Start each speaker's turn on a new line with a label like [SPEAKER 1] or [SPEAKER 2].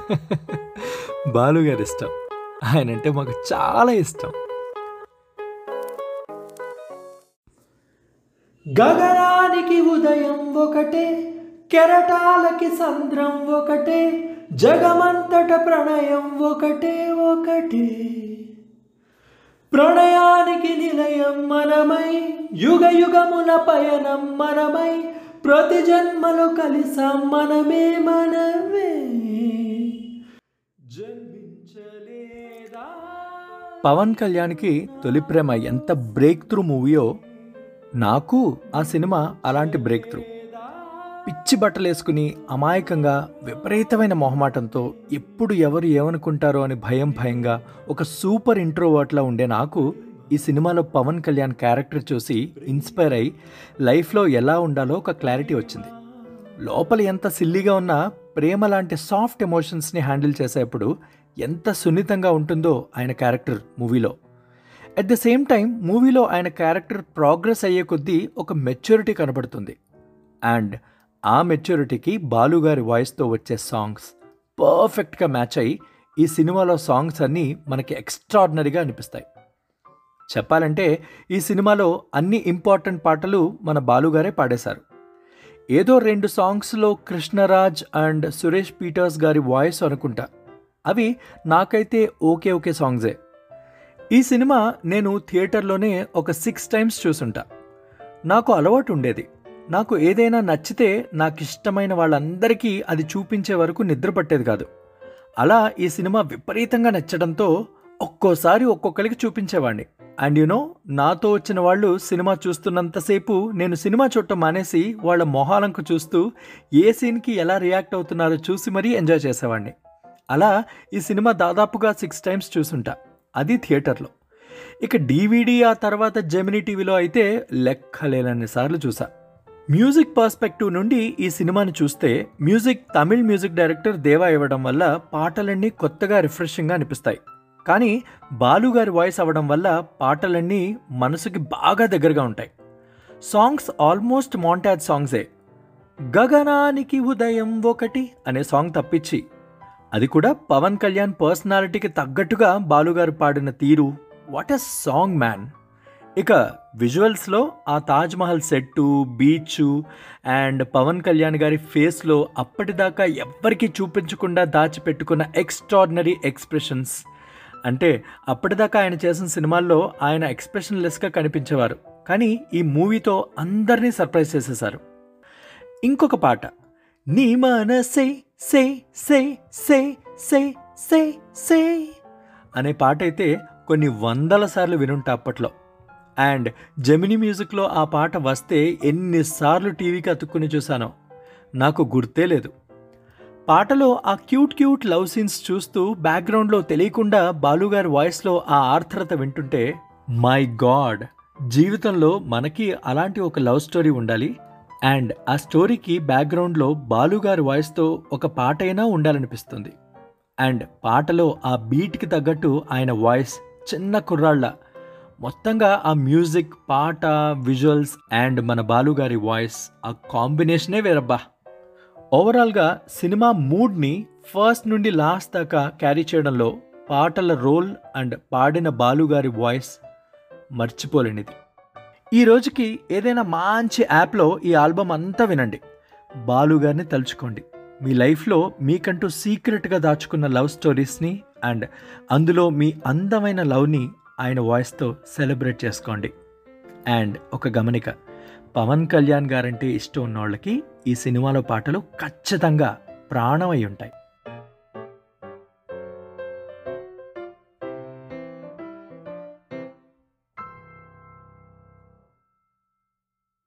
[SPEAKER 1] బాలు గారి ఇష్టం ఆయన అంటే మాకు చాలా ఇష్టం గగనానికి ఉదయం ఒకటే కెరటాలకి సంద్రం ఒకటే జగమంతట ప్రణయం ఒకటే ఒకటే ప్రణయానికి నిలయం మనమై యుగ యుగముల పయనం మనమై ప్రతి జన్మలో కలిసాం మనమే మనమే జన్మించలేదా పవన్ కళ్యాణ్కి తొలి ప్రేమ ఎంత బ్రేక్ త్రూ మూవీయో నాకు ఆ సినిమా అలాంటి బ్రేక్ త్రూ పిచ్చి బట్టలు వేసుకుని అమాయకంగా విపరీతమైన మొహమాటంతో ఎప్పుడు ఎవరు ఏమనుకుంటారో అని భయం భయంగా ఒక సూపర్ ఇంట్రోవర్ట్లా ఉండే నాకు ఈ సినిమాలో పవన్ కళ్యాణ్ క్యారెక్టర్ చూసి ఇన్స్పైర్ అయి లైఫ్లో ఎలా ఉండాలో ఒక క్లారిటీ వచ్చింది లోపల ఎంత సిల్లీగా ఉన్నా ప్రేమ లాంటి సాఫ్ట్ ఎమోషన్స్ని హ్యాండిల్ చేసేప్పుడు ఎంత సున్నితంగా ఉంటుందో ఆయన క్యారెక్టర్ మూవీలో అట్ ద సేమ్ టైం మూవీలో ఆయన క్యారెక్టర్ ప్రోగ్రెస్ అయ్యే కొద్దీ ఒక మెచ్యూరిటీ కనబడుతుంది అండ్ ఆ మెచ్యూరిటీకి బాలుగారి వాయిస్తో వచ్చే సాంగ్స్ పర్ఫెక్ట్గా మ్యాచ్ అయ్యి ఈ సినిమాలో సాంగ్స్ అన్నీ మనకి ఎక్స్ట్రాడినరీగా అనిపిస్తాయి చెప్పాలంటే ఈ సినిమాలో అన్ని ఇంపార్టెంట్ పాటలు మన బాలుగారే పాడేశారు ఏదో రెండు సాంగ్స్లో కృష్ణరాజ్ అండ్ సురేష్ పీటర్స్ గారి వాయిస్ అనుకుంటా అవి నాకైతే ఓకే ఓకే సాంగ్సే ఈ సినిమా నేను థియేటర్లోనే ఒక సిక్స్ టైమ్స్ చూసుంటా నాకు అలవాటు ఉండేది నాకు ఏదైనా నచ్చితే నాకు ఇష్టమైన వాళ్ళందరికీ అది చూపించే వరకు నిద్ర పట్టేది కాదు అలా ఈ సినిమా విపరీతంగా నచ్చడంతో ఒక్కోసారి ఒక్కొక్కరికి చూపించేవాడిని అండ్ యునో నాతో వచ్చిన వాళ్ళు సినిమా చూస్తున్నంతసేపు నేను సినిమా చూడటం మానేసి వాళ్ళ మొహాలంకు చూస్తూ ఏ సీన్కి ఎలా రియాక్ట్ అవుతున్నారో చూసి మరీ ఎంజాయ్ చేసేవాడిని అలా ఈ సినిమా దాదాపుగా సిక్స్ టైమ్స్ చూసుంటా అది థియేటర్లో ఇక డీవీడీ ఆ తర్వాత జెమినీ టీవీలో అయితే లెక్కలేనన్ని సార్లు చూసా మ్యూజిక్ పర్స్పెక్టివ్ నుండి ఈ సినిమాని చూస్తే మ్యూజిక్ తమిళ్ మ్యూజిక్ డైరెక్టర్ దేవా ఇవ్వడం వల్ల పాటలన్నీ కొత్తగా రిఫ్రెషింగ్గా అనిపిస్తాయి కానీ బాలు గారి వాయిస్ అవ్వడం వల్ల పాటలన్నీ మనసుకి బాగా దగ్గరగా ఉంటాయి సాంగ్స్ ఆల్మోస్ట్ మాంటాజ్ సాంగ్సే గగనానికి ఉదయం ఒకటి అనే సాంగ్ తప్పించి అది కూడా పవన్ కళ్యాణ్ పర్సనాలిటీకి తగ్గట్టుగా బాలుగారు పాడిన తీరు వాట్ ఎ సాంగ్ మ్యాన్ ఇక విజువల్స్లో ఆ Taj Mahal set beach and Pawan Kalyan గారి ఫేస్లో అప్పటిదాకా ఎవ్వరికీ చూపించకుండా దాచిపెట్టుకున్న ఎక్స్ట్రాడినరీ ఎక్స్ప్రెషన్స్ అంటే అప్పటిదాకా ఆయన చేసిన సినిమాల్లో ఆయన ఎక్స్ప్రెషన్లెస్గా కనిపించేవారు కానీ ఈ మూవీతో అందరినీ సర్ప్రైజ్ చేసేశారు ఇంకొక పాట నీ మనసే సే సే సే సే సే సే అనే పాట అయితే కొన్ని వందల సార్లు వినుంటా అప్పట్లో అండ్ జెమినీ మ్యూజిక్లో ఆ పాట వస్తే ఎన్నిసార్లు టీవీకి అతుక్కుని చూశానో నాకు గుర్తే లేదు పాటలో ఆ క్యూట్ క్యూట్ లవ్ సీన్స్ చూస్తూ బ్యాక్గ్రౌండ్లో తెలియకుండా బాలుగారి వాయిస్లో ఆ ఆర్ద్రత వింటుంటే మై గాడ్ జీవితంలో మనకి అలాంటి ఒక లవ్ స్టోరీ ఉండాలి అండ్ ఆ స్టోరీకి బ్యాక్గ్రౌండ్లో బాలుగారి వాయిస్తో ఒక పాట అయినా ఉండాలనిపిస్తుంది అండ్ పాటలో ఆ బీట్కి తగ్గట్టు ఆయన వాయిస్ చిన్న కుర్రాళ్ళ మొత్తంగా ఆ మ్యూజిక్ పాట విజువల్స్ అండ్ మన బాలుగారి వాయిస్ ఆ కాంబినేషనే వేరబ్బా ఓవరాల్గా సినిమా మూడ్ని ఫస్ట్ నుండి లాస్ట్ దాకా క్యారీ చేయడంలో పాటల రోల్ అండ్ పాడిన బాలుగారి వాయిస్ మర్చిపోలేనిది ఈ రోజుకి ఏదైనా మంచి యాప్లో ఈ ఆల్బమ్ అంతా వినండి బాలుగారిని తలుచుకోండి మీ లైఫ్లో మీకంటూ సీక్రెట్గా దాచుకున్న లవ్ స్టోరీస్ని అండ్ అందులో మీ అందమైన లవ్ని ఆయన వాయిస్తో సెలబ్రేట్ చేసుకోండి అండ్ ఒక గమనిక పవన్ కళ్యాణ్ గారంటే ఇష్టం ఉన్న వాళ్ళకి ఈ సినిమాలో పాటలు ఖచ్చితంగా ప్రాణమై ఉంటాయి